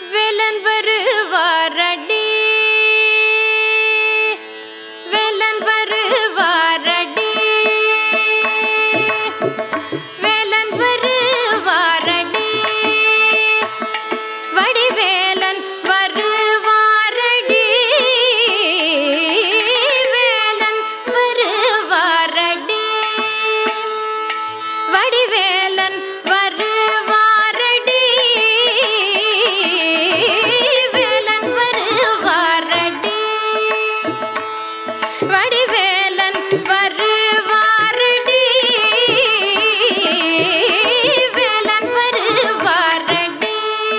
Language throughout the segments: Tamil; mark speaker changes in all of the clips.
Speaker 1: வேலன் வருவாரடி வேலன் வருவாரடி வேலன் வருவாரடி வடிவேலன் வருவாரடி வேலன் வருவாரடி வடிவேலன் வருவாரடி வேலன் வருவாரடி வடிவேலன் வருவாரடி வேலன் வருவாரடி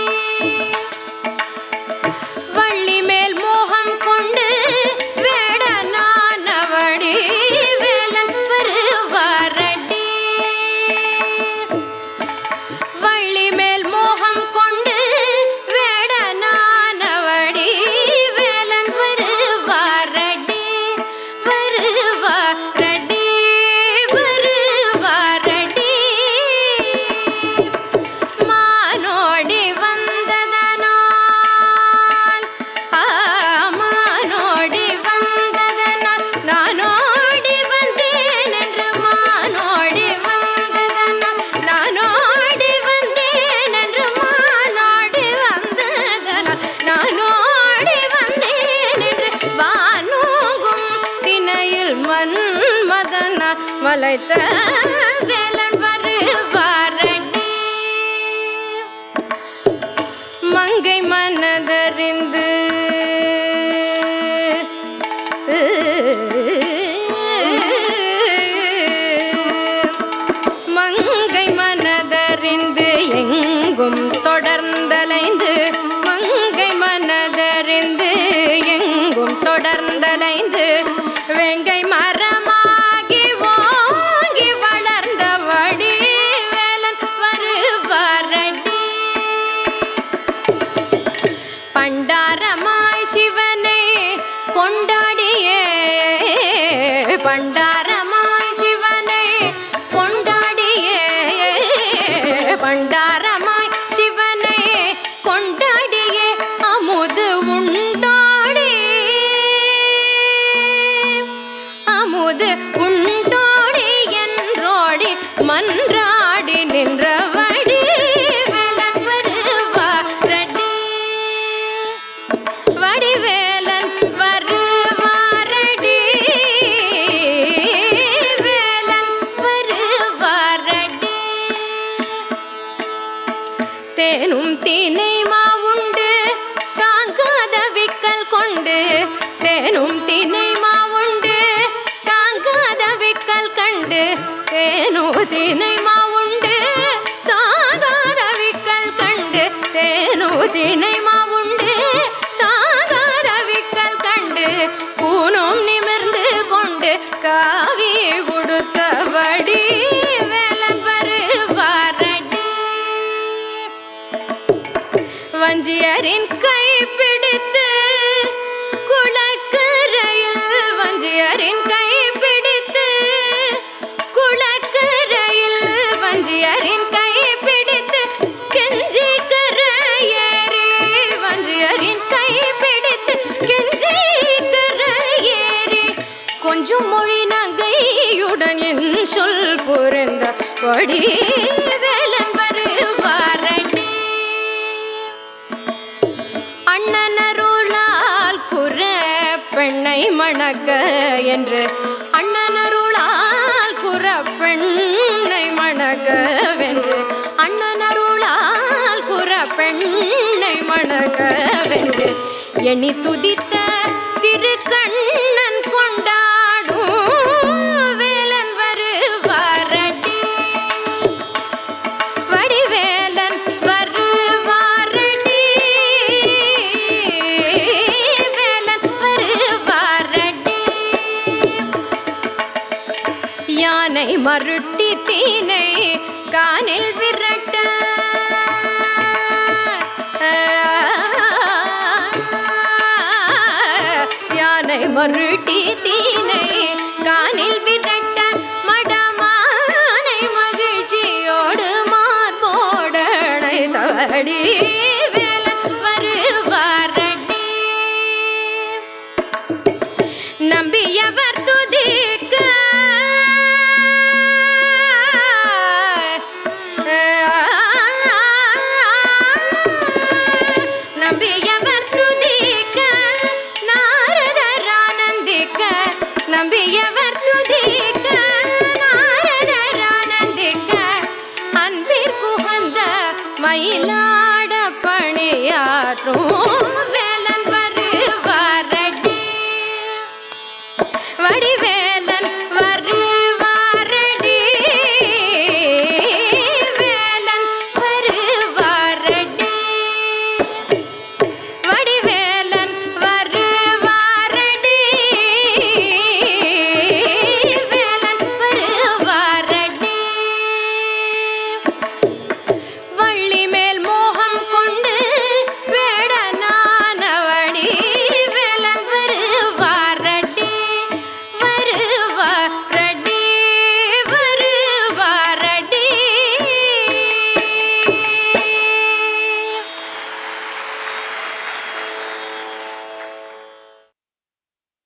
Speaker 1: வள்ளி மேல் மோகம் கொண்டு வேடனானவடி வேலன் வருவாரடி வள்ளி மேல் மோகம் கொண்டு வேடனானவடி வேலன் வருவாரடி வருவாரடி வருவாரடி மானோடி வந்ததனால் ஆ, மானோடி வந்ததனால் நானோடி வந்தேன் என்று மானோடி வந்ததனால் நானோடி வந்தேன் என்று மானோடி வந்ததனால் நானோடி வந்தேன் என்று வானோங்கும் திணையில் மன்மதனா வளைத்த வேலன் வருவாரடி மங்கை மனதறிந்து மங்கை மனதறிந்து எங்கும் தொடர்ந்தலைந்து மங்கை மனதறிந்து எங்கும் தொடர்ந்தலைந்து வெங்கை மரமாகி வாங்கி வளர்ந்தவடி வேலன் வருவாரடி பண்டாரமாய் சிவனை கொண்டாடியே பண்டாரமாய் சிவனை கொண்டாடியே பண்டாரமாய் சிவனை கொண்டாடியே அமுது உண்டாடி அமுது உண்டோடி என்றோடி மன்றாடி நின்றவடி வேலன் வருவாரடி வடிவேலன் வருவாரடி வேலன் வருவாரடி தேனும் தீனை மாவுண்டு தாங்காத விக்கல் கொண்டு தேனும் தீனை மாவுண்டு தாங்காத விக்கல் கண்டு தேனோ தீனை மாவுண்டு தாங்காத விக்கல் கண்டு தேனோ தீனை மாவுண்டு தாங்காத விக்கல் கண்டு பூனும் நிமிர்ந்து கொண்டு காவி உடுத்தபடி வேலன் வருவாரடி வஞ்சியரின் கை பிடித்து குளக்கரையில் வஞ்சியரின் கை பிடித்து குளக்கரையில் வஞ்சியரின் கை பிடித்து கெஞ்சி கரையேறி வஞ்சியரின் கை பிடித்து கெஞ்சி கரையேறி கொஞ்சம் மொழி நகையுடன் என் சொல் புரிந்த வடி வேலன் வருவாரடி அண்ணனருளால் குற பெண்ணை மணக்க என்று அண்ணனருளால் குற பெண்ணை மணக்கவென்று அண்ணனருளால் குற பெண்ணை மணக்கவென்று எண்ணி துதித்த திருக்கண்ணன் கொண்டாடும் வேலன் வருவாரடி வடிவேலன் வருவாரடி வேலன் வருவாரடி யானை மருட்டி தீனை கானில் விரட்ட யானை மருட்டி தீனை கானில் விரட்ட மடமானை மகிழ்ச்சியோடு மார்போடனை தவடி வேலன் வரு வந்த மயிலாட பணியாற்றும்